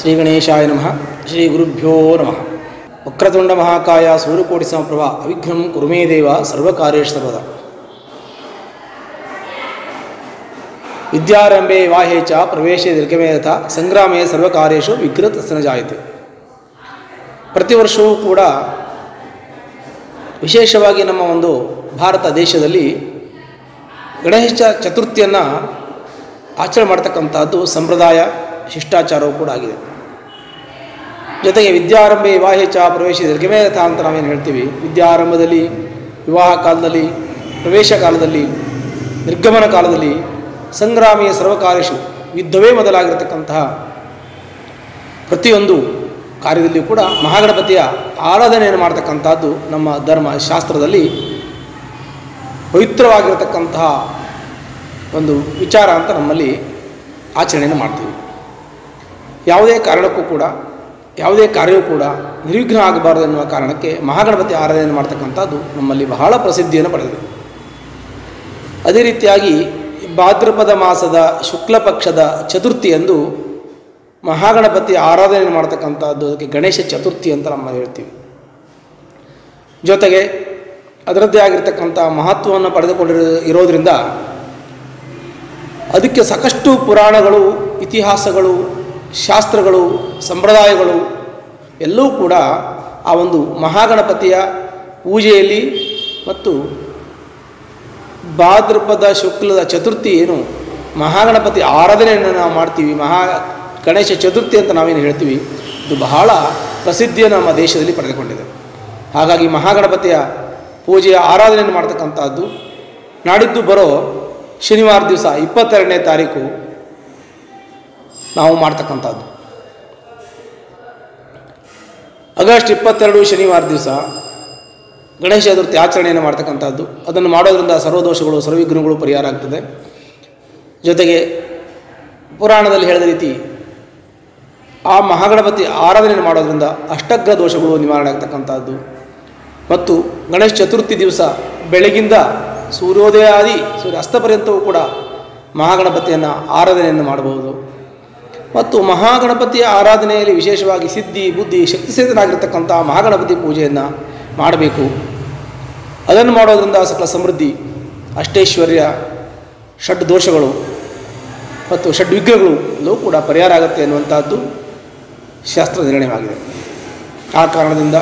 ಶ್ರೀ ಗಣೇಶಾಯ ನಮಃ ಶ್ರೀ ಗುರುಭ್ಯೋ ನಮಃ ವಕ್ರತುಂಡ ಮಹಾಕಾಯ ಸೂರ್ಯಕೋಟಿ ಸಮಪ್ರಭ ಅವಿಘ್ನಂ ಕುರುಮೇ ದೇವ ಸರ್ವಕಾರ್ಯೇಷು ಸರ್ವದ ವಿದ್ಯಾರಂಭೆ ವಾಹೇ ಚ ಪ್ರವೇಶೇ ದೀರ್ಘಮೇ ಯಥ ಸಂಗ್ರಾಮೇ ಸರ್ವಕಾರ್ಯೇಷು ವಿಘ್ನತಸ್ತನ ಜಾಯತೆ ಪ್ರತಿ ವರ್ಷವೂ ಕೂಡ ವಿಶೇಷವಾಗಿ ನಮ್ಮ ಒಂದು ಭಾರತ ದೇಶದಲ್ಲಿ ಗಣೇಶ ಚತುರ್ಥಿಯನ್ನು ಆಚರಣೆ ಮಾಡ್ತಕ್ಕಂಥದ್ದು ಸಂಪ್ರದಾಯ ಶಿಷ್ಟಾಚಾರವೂ ಕೂಡ ಆಗಿದೆ ಜೊತೆಗೆ ವಿದ್ಯಾರಂಭೆ ವಿವಾಹೇ ಚ ಪ್ರವೇಶ ದೀರ್ಘಮೇ ಯಥ ಅಂತ ನಾವೇನು ಹೇಳ್ತೀವಿ ವಿದ್ಯಾರಂಭದಲ್ಲಿ ವಿವಾಹ ಕಾಲದಲ್ಲಿ ಪ್ರವೇಶ ಕಾಲದಲ್ಲಿ ನಿರ್ಗಮನ ಕಾಲದಲ್ಲಿ ಸಂಗ್ರಾಮೀಯ ಸರ್ವಕಾರ್ಯಶು ಯುದ್ಧವೇ ಮೊದಲಾಗಿರತಕ್ಕಂತಹ ಪ್ರತಿಯೊಂದು ಕಾರ್ಯದಲ್ಲಿಯೂ ಕೂಡ ಮಹಾಗಣಪತಿಯ ಆರಾಧನೆಯನ್ನು ಮಾಡ್ತಕ್ಕಂಥದ್ದು ನಮ್ಮ ಧರ್ಮ ಶಾಸ್ತ್ರದಲ್ಲಿ ಪವಿತ್ರವಾಗಿರತಕ್ಕಂತಹ ಒಂದು ವಿಚಾರ ಅಂತ ನಮ್ಮಲ್ಲಿ ಆಚರಣೆಯನ್ನು ಮಾಡ್ತೀವಿ ಯಾವುದೇ ಕಾರಣಕ್ಕೂ ಕೂಡ ಯಾವುದೇ ಕಾರ್ಯವೂ ಕೂಡ ನಿರ್ವಿಘ್ನ ಆಗಬಾರದು ಎನ್ನುವ ಕಾರಣಕ್ಕೆ ಮಹಾಗಣಪತಿ ಆರಾಧನೆ ಮಾಡ್ತಕ್ಕಂಥದ್ದು ನಮ್ಮಲ್ಲಿ ಬಹಳ ಪ್ರಸಿದ್ಧಿಯನ್ನು ಪಡೆದಿದೆ ಅದೇ ರೀತಿಯಾಗಿ ಭಾದ್ರಪದ ಮಾಸದ ಶುಕ್ಲ ಪಕ್ಷದ ಚತುರ್ಥಿಯಂದು ಮಹಾಗಣಪತಿ ಆರಾಧನೆ ಮಾಡ್ತಕ್ಕಂಥದ್ದು ಅದಕ್ಕೆ ಗಣೇಶ ಚತುರ್ಥಿ ಅಂತ ನಮ್ಮ ಹೇಳ್ತೀವಿ ಜೊತೆಗೆ ಅದರದ್ದೇ ಆಗಿರ್ತಕ್ಕಂಥ ಮಹತ್ವವನ್ನು ಪಡೆದುಕೊಂಡಿರೋ ಇರೋದರಿಂದ ಅದಕ್ಕೆ ಸಾಕಷ್ಟು ಪುರಾಣಗಳು ಇತಿಹಾಸಗಳು ಶಾಸ್ತ್ರಗಳು ಸಂಪ್ರದಾಯಗಳು ಎಲ್ಲವೂ ಕೂಡ ಆ ಒಂದು ಮಹಾಗಣಪತಿಯ ಪೂಜೆಯಲ್ಲಿ ಮತ್ತು ಭಾದ್ರಪದ ಶುಕ್ಲದ ಚತುರ್ಥಿ ಏನು ಮಹಾಗಣಪತಿ ಆರಾಧನೆಯನ್ನು ನಾವು ಮಾಡ್ತೀವಿ ಮಹಾ ಗಣೇಶ ಚತುರ್ಥಿ ಅಂತ ನಾವೇನು ಹೇಳ್ತೀವಿ ಇದು ಬಹಳ ಪ್ರಸಿದ್ಧಿಯನ್ನು ನಮ್ಮ ದೇಶದಲ್ಲಿ ಪಡೆದುಕೊಂಡಿದೆ ಹಾಗಾಗಿ ಮಹಾಗಣಪತಿಯ ಪೂಜೆಯ ಆರಾಧನೆಯನ್ನು ಮಾಡ್ತಕ್ಕಂಥದ್ದು ನಾಡಿದ್ದು ಬರೋ ಶನಿವಾರ ದಿವಸ ಇಪ್ಪತ್ತೆರಡನೇ ತಾರೀಕು ನಾವು ಮಾಡ್ತಕ್ಕಂಥದ್ದು ಆಗಸ್ಟ್ ಇಪ್ಪತ್ತೆರಡು ಶನಿವಾರ ದಿವಸ ಗಣೇಶ ಚತುರ್ಥಿ ಆಚರಣೆಯನ್ನು ಮಾಡ್ತಕ್ಕಂಥದ್ದು ಅದನ್ನು ಮಾಡೋದರಿಂದ ಸರ್ವದೋಷಗಳು ಸರ್ವವಿಘ್ನಗಳು ಪರಿಹಾರ ಆಗ್ತದೆ ಜೊತೆಗೆ ಪುರಾಣದಲ್ಲಿ ಹೇಳಿದ ರೀತಿ ಆ ಮಹಾಗಣಪತಿ ಆರಾಧನೆ ಮಾಡೋದರಿಂದ ಅಷ್ಟಗ್ರ ದೋಷಗಳು ನಿವಾರಣೆ ಆಗ್ತಕ್ಕಂಥದ್ದು ಮತ್ತು ಗಣೇಶ ಚತುರ್ಥಿ ದಿವಸ ಬೆಳಗಿಂದ ಸೂರ್ಯೋದಯಾದಿ ಸೂರ್ಯ ಅಸ್ತ ಪರ್ಯಂತವೂ ಕೂಡ ಮಹಾಗಣಪತಿಯನ್ನು ಆರಾಧನೆಯನ್ನು ಮಾಡಬಹುದು ಮತ್ತು ಮಹಾಗಣಪತಿಯ ಆರಾಧನೆಯಲ್ಲಿ ವಿಶೇಷವಾಗಿ ಸಿದ್ಧಿ ಬುದ್ಧಿ ಶಕ್ತಿಸೇತನಾಗಿರ್ತಕ್ಕಂಥ ಮಹಾಗಣಪತಿ ಪೂಜೆಯನ್ನು ಮಾಡಬೇಕು ಅದನ್ನು ಮಾಡೋದರಿಂದ ಸಕಲ ಸಮೃದ್ಧಿ ಅಷ್ಟೈಶ್ವರ್ಯ ಷಡ್ ದೋಷಗಳು ಮತ್ತು ಷಡ್ವಿಘ್ನಗಳು ಎಲ್ಲವೂ ಕೂಡ ಪರಿಹಾರ ಆಗುತ್ತೆ ಎನ್ನುವಂಥದ್ದು ಶಾಸ್ತ್ರ ನಿರ್ಣಯವಾಗಿದೆ ಆ ಕಾರಣದಿಂದ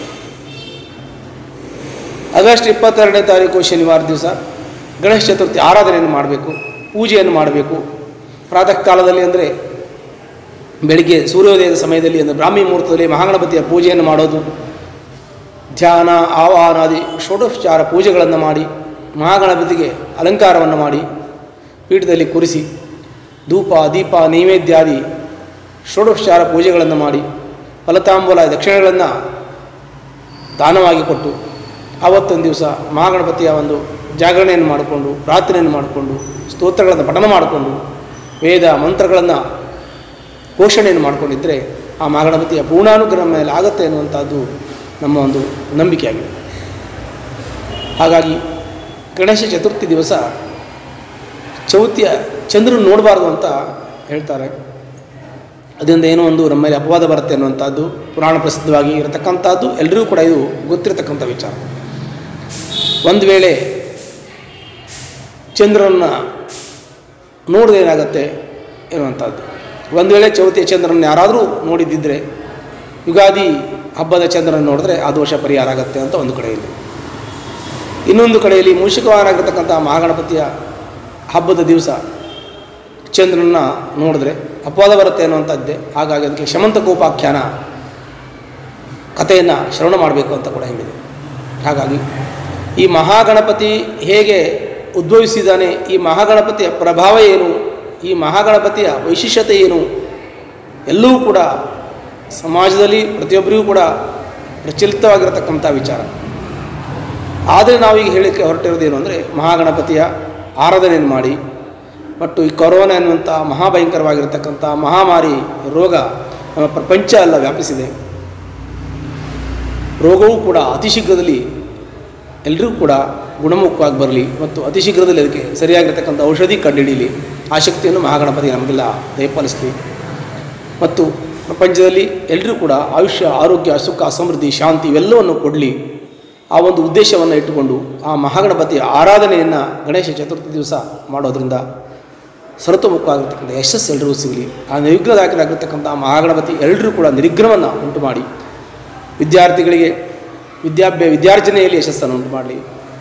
ಆಗಸ್ಟ್ ಇಪ್ಪತ್ತೆರಡನೇ ತಾರೀಕು ಶನಿವಾರ ದಿವಸ ಗಣೇಶ ಚತುರ್ಥಿ ಆರಾಧನೆಯನ್ನು ಮಾಡಬೇಕು ಪೂಜೆಯನ್ನು ಮಾಡಬೇಕು ಪ್ರಾತಃ ಕಾಲದಲ್ಲಿ ಅಂದರೆ ಬೆಳಿಗ್ಗೆ ಸೂರ್ಯೋದಯದ ಸಮಯದಲ್ಲಿ ಅಂದರೆ ಬ್ರಾಹ್ಮಿ ಮುಹೂರ್ತದಲ್ಲಿ ಮಹಾಗಣಪತಿಯ ಪೂಜೆಯನ್ನು ಮಾಡೋದು ಧ್ಯಾನ ಆವಾಹನಾದಿ ಷೋಡೋಪಚಾರ ಪೂಜೆಗಳನ್ನು ಮಾಡಿ ಮಹಾಗಣಪತಿಗೆ ಅಲಂಕಾರವನ್ನು ಮಾಡಿ ಪೀಠದಲ್ಲಿ ಕುರಿಸಿ ಧೂಪ ದೀಪ ನೈವೇದ್ಯಾದಿ ಷೋಡೋಪಚಾರ ಪೂಜೆಗಳನ್ನು ಮಾಡಿ ಫಲತಾಂಬೂಲ ದಕ್ಷಿಣೆಗಳನ್ನು ದಾನವಾಗಿ ಕೊಟ್ಟು ಆವತ್ತೊಂದು ದಿವಸ ಮಹಾಗಣಪತಿಯ ಒಂದು ಜಾಗರಣೆಯನ್ನು ಮಾಡಿಕೊಂಡು ಪ್ರಾರ್ಥನೆಯನ್ನು ಮಾಡಿಕೊಂಡು ಸ್ತೋತ್ರಗಳನ್ನು ಪಠನ ಮಾಡಿಕೊಂಡು ವೇದ ಮಂತ್ರಗಳನ್ನು ಘೋಷಣೆಯನ್ನು ಮಾಡಿಕೊಂಡಿದ್ದರೆ ಆ ಮಹಾಗಣಪತಿಯ ಪೂರ್ಣಾನುಗ್ರಹ ಮೇಲೆ ಆಗುತ್ತೆ ಎನ್ನುವಂಥದ್ದು ನಮ್ಮ ಒಂದು ನಂಬಿಕೆಯಾಗಿದೆ ಹಾಗಾಗಿ ಗಣೇಶ ಚತುರ್ಥಿ ದಿವಸ ಚೌತಿಯ ಚಂದ್ರನ ನೋಡಬಾರ್ದು ಅಂತ ಹೇಳ್ತಾರೆ ಅದರಿಂದ ಏನೋ ಒಂದು ನಮ್ಮ ಮೇಲೆ ಅಪವಾದ ಬರುತ್ತೆ ಅನ್ನುವಂಥದ್ದು ಪುರಾಣ ಪ್ರಸಿದ್ಧವಾಗಿ ಇರತಕ್ಕಂಥದ್ದು ಎಲ್ಲರಿಗೂ ಕೂಡ ಇದು ಗೊತ್ತಿರತಕ್ಕಂಥ ವಿಚಾರ ಒಂದು ವೇಳೆ ಚಂದ್ರನ ನೋಡಿದ್ರೆ ಏನಾಗುತ್ತೆ ಎನ್ನುವಂಥದ್ದು ಒಂದು ವೇಳೆ ಚೌತಿಯ ಚಂದ್ರನ ಯಾರಾದರೂ ನೋಡಿದ್ದಿದ್ದರೆ ಯುಗಾದಿ ಹಬ್ಬದ ಚಂದ್ರನ ನೋಡಿದ್ರೆ ಆ ದೋಷ ಪರಿಹಾರ ಆಗುತ್ತೆ ಅಂತ ಒಂದು ಕಡೆಯಲ್ಲಿ ಇನ್ನೊಂದು ಕಡೆಯಲ್ಲಿ ಮೂಷಿಕವಾನಾಗಿರ್ತಕ್ಕಂಥ ಮಹಾಗಣಪತಿಯ ಹಬ್ಬದ ದಿವಸ ಚಂದ್ರನ ನೋಡಿದ್ರೆ ಅಪವಾದ ಬರುತ್ತೆ ಅನ್ನುವಂಥದ್ದೇ ಹಾಗಾಗಿ ಅದಕ್ಕೆ ಶಮಂತಕೋಪಾಖ್ಯಾನ ಕಥೆಯನ್ನು ಶ್ರವಣ ಮಾಡಬೇಕು ಅಂತ ಕೂಡ ಹೇಳಿದೆ ಹಾಗಾಗಿ ಈ ಮಹಾಗಣಪತಿ ಹೇಗೆ ಉದ್ಭವಿಸಿದ್ದಾನೆ ಈ ಮಹಾಗಣಪತಿಯ ಪ್ರಭಾವ ಏನು ಈ ಮಹಾಗಣಪತಿಯ ವೈಶಿಷ್ಟ್ಯತೆ ಏನು ಎಲ್ಲವೂ ಕೂಡ ಸಮಾಜದಲ್ಲಿ ಪ್ರತಿಯೊಬ್ಬರಿಗೂ ಕೂಡ ಪ್ರಚಲಿತವಾಗಿರತಕ್ಕಂಥ ವಿಚಾರ ಆದರೆ ನಾವೀಗ ಹೇಳಿಕ್ಕೆ ಹೊರಟಿರೋದು ಏನು ಅಂದರೆ ಮಹಾಗಣಪತಿಯ ಆರಾಧನೆಯನ್ನು ಮಾಡಿ ಮತ್ತು ಈ ಕೊರೋನಾ ಎನ್ನುವಂಥ ಮಹಾಭಯಂಕರವಾಗಿರ್ತಕ್ಕಂಥ ಮಹಾಮಾರಿ ರೋಗ ನಮ್ಮ ಪ್ರಪಂಚ ಎಲ್ಲ ವ್ಯಾಪಿಸಿದೆ ರೋಗವೂ ಕೂಡ ಅತಿ ಶೀಘ್ರದಲ್ಲಿ ಎಲ್ಲರಿಗೂ ಕೂಡ ಗುಣಮುಖವಾಗಿ ಬರಲಿ ಮತ್ತು ಅತಿ ಶೀಘ್ರದಲ್ಲಿ ಅದಕ್ಕೆ ಸರಿಯಾಗಿರ್ತಕ್ಕಂಥ ಔಷಧಿ ಕಂಡುಹಿಡೀಲಿ ಆ ಶಕ್ತಿಯನ್ನು ಮಹಾಗಣಪತಿ ನಮಗೆಲ್ಲ ದಯಪಾಲಿಸಲಿ ಮತ್ತು ಪ್ರಪಂಚದಲ್ಲಿ ಎಲ್ಲರೂ ಕೂಡ ಆಯುಷ್ಯ ಆರೋಗ್ಯ ಸುಖ ಸಮೃದ್ಧಿ ಶಾಂತಿ ಇವೆಲ್ಲವನ್ನು ಕೊಡಲಿ ಆ ಒಂದು ಉದ್ದೇಶವನ್ನು ಇಟ್ಟುಕೊಂಡು ಆ ಮಹಾಗಣಪತಿಯ ಆರಾಧನೆಯನ್ನು ಗಣೇಶ ಚತುರ್ಥಿ ದಿವಸ ಮಾಡೋದರಿಂದ ಸರ್ವತೋಮುಖವಾಗಿರ್ತಕ್ಕಂಥ ಯಶಸ್ಸು ಎಲ್ರಿಗೂ ಸಿಗಲಿ ಆ ನಿರ್ವಿಘ್ನದಾಯಕರಾಗಿರ್ತಕ್ಕಂಥ ಆ ಮಹಾಗಣಪತಿ ಎಲ್ಲರೂ ಕೂಡ ನಿರ್ವಿಘ್ನವನ್ನು ಉಂಟು ಮಾಡಿ ವಿದ್ಯಾರ್ಥಿಗಳಿಗೆ ವಿದ್ಯಾಭ್ಯ ವಿದ್ಯಾರ್ಜನೆಯಲ್ಲಿ ಯಶಸ್ಸನ್ನು ಉಂಟು ಮಾಡಲಿ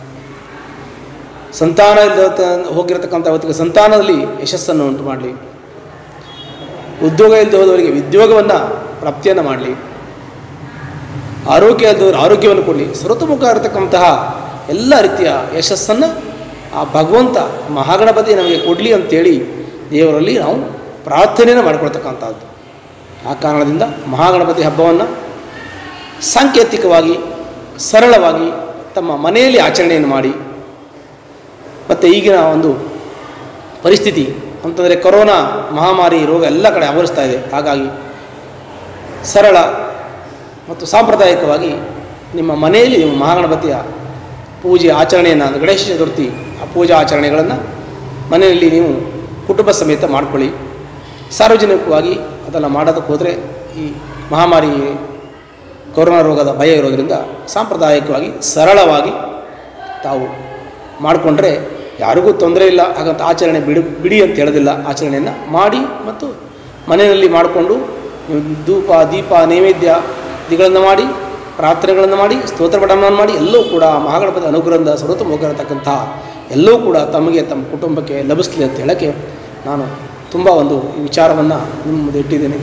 ಸಂತಾನ ಇಲ್ಲದ ಹೋಗಿರತಕ್ಕಂಥ ಅವತ್ತಿಗೆ ಸಂತಾನದಲ್ಲಿ ಯಶಸ್ಸನ್ನು ಉಂಟು ಮಾಡಲಿ ಉದ್ಯೋಗ ಇಲ್ಲದೆ ಹೋದವರಿಗೆ ಉದ್ಯೋಗವನ್ನು ಪ್ರಾಪ್ತಿಯನ್ನು ಮಾಡಲಿ ಆರೋಗ್ಯ ಇಲ್ಲದವರು ಆರೋಗ್ಯವನ್ನು ಕೊಡಲಿ ಸರ್ವತೋಮುಖ ಇರತಕ್ಕಂತಹ ಎಲ್ಲ ರೀತಿಯ ಯಶಸ್ಸನ್ನು ಆ ಭಗವಂತ ಮಹಾಗಣಪತಿ ನಮಗೆ ಕೊಡಲಿ ಅಂತೇಳಿ ದೇವರಲ್ಲಿ ನಾವು ಪ್ರಾರ್ಥನೆಯನ್ನು ಮಾಡಿಕೊಳ್ತಕ್ಕಂಥದ್ದು ಆ ಕಾರಣದಿಂದ ಮಹಾಗಣಪತಿ ಹಬ್ಬವನ್ನು ಸಾಂಕೇತಿಕವಾಗಿ ಸರಳವಾಗಿ ತಮ್ಮ ಮನೆಯಲ್ಲಿ ಆಚರಣೆಯನ್ನು ಮಾಡಿ ಮತ್ತು ಈಗಿನ ಒಂದು ಪರಿಸ್ಥಿತಿ ಅಂತಂದರೆ ಕೊರೋನಾ ಮಹಾಮಾರಿ ರೋಗ ಎಲ್ಲ ಕಡೆ ಆವರಿಸ್ತಾ ಇದೆ ಹಾಗಾಗಿ ಸರಳ ಮತ್ತು ಸಾಂಪ್ರದಾಯಿಕವಾಗಿ ನಿಮ್ಮ ಮನೆಯಲ್ಲಿ ನೀವು ಮಹಾಗಣಪತಿಯ ಪೂಜೆ ಆಚರಣೆಯನ್ನು ಅಂದರೆ ಗಣೇಶ ಚತುರ್ಥಿ ಆ ಪೂಜಾ ಆಚರಣೆಗಳನ್ನು ಮನೆಯಲ್ಲಿ ನೀವು ಕುಟುಂಬ ಸಮೇತ ಮಾಡಿಕೊಳ್ಳಿ ಸಾರ್ವಜನಿಕವಾಗಿ ಅದನ್ನು ಮಾಡೋದಕ್ಕೆ ಹೋದರೆ ಈ ಮಹಾಮಾರಿ ಕೊರೋನಾ ರೋಗದ ಭಯ ಇರೋದರಿಂದ ಸಾಂಪ್ರದಾಯಿಕವಾಗಿ ಸರಳವಾಗಿ ತಾವು ಮಾಡಿಕೊಂಡ್ರೆ ಯಾರಿಗೂ ತೊಂದರೆ ಇಲ್ಲ ಹಾಗಂತ ಆಚರಣೆ ಬಿಡು ಬಿಡಿ ಅಂತ ಹೇಳೋದಿಲ್ಲ ಆಚರಣೆಯನ್ನು ಮಾಡಿ ಮತ್ತು ಮನೆಯಲ್ಲಿ ಮಾಡಿಕೊಂಡು ನೀವು ಧೂಪ ದೀಪ ನೈವೇದ್ಯ ಇದಿಗಳನ್ನು ಮಾಡಿ ಪ್ರಾರ್ಥನೆಗಳನ್ನು ಮಾಡಿ ಸ್ತೋತ್ರ ಪಠಣವನ್ನು ಮಾಡಿ ಎಲ್ಲವೂ ಕೂಡ ಮಹಾಗಣಪತಿ ಅನುಗ್ರಹದಿಂದ ಸರ್ವತೋಮುಖಿರತಕ್ಕಂಥ ಎಲ್ಲವೂ ಕೂಡ ತಮಗೆ ತಮ್ಮ ಕುಟುಂಬಕ್ಕೆ ಲಭಿಸಲಿ ಅಂತ ಹೇಳೋಕ್ಕೆ ನಾನು ತುಂಬ ಒಂದು ಈ ವಿಚಾರವನ್ನು ನಿಮ್ಮ ಮುಂದೆ ಇಟ್ಟಿದ್ದೇನೆ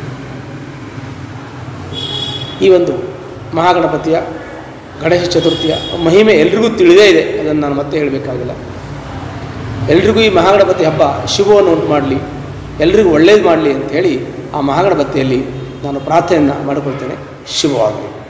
ಈ ಒಂದು ಮಹಾಗಣಪತಿಯ ಗಣೇಶ ಚತುರ್ಥಿಯ ಮಹಿಮೆ ಎಲ್ರಿಗೂ ತಿಳಿದೇ ಇದೆ ಅದನ್ನು ನಾನು ಮತ್ತೆ ಹೇಳಬೇಕಾಗಿಲ್ಲ ಎಲ್ರಿಗೂ ಈ ಮಹಾಗಣಪತಿ ಹಬ್ಬ ಶುಭವನ್ನು ಉಂಟು ಮಾಡಲಿ ಎಲ್ರಿಗೂ ಒಳ್ಳೇದು ಮಾಡಲಿ ಅಂತ ಹೇಳಿ ಆ ಮಹಾಗಣಪತಿಯಲ್ಲಿ ನಾನು ಪ್ರಾರ್ಥನೆಯನ್ನು ಮಾಡಿಕೊಳ್ತೇನೆ ಶುಭವಾಗಲಿ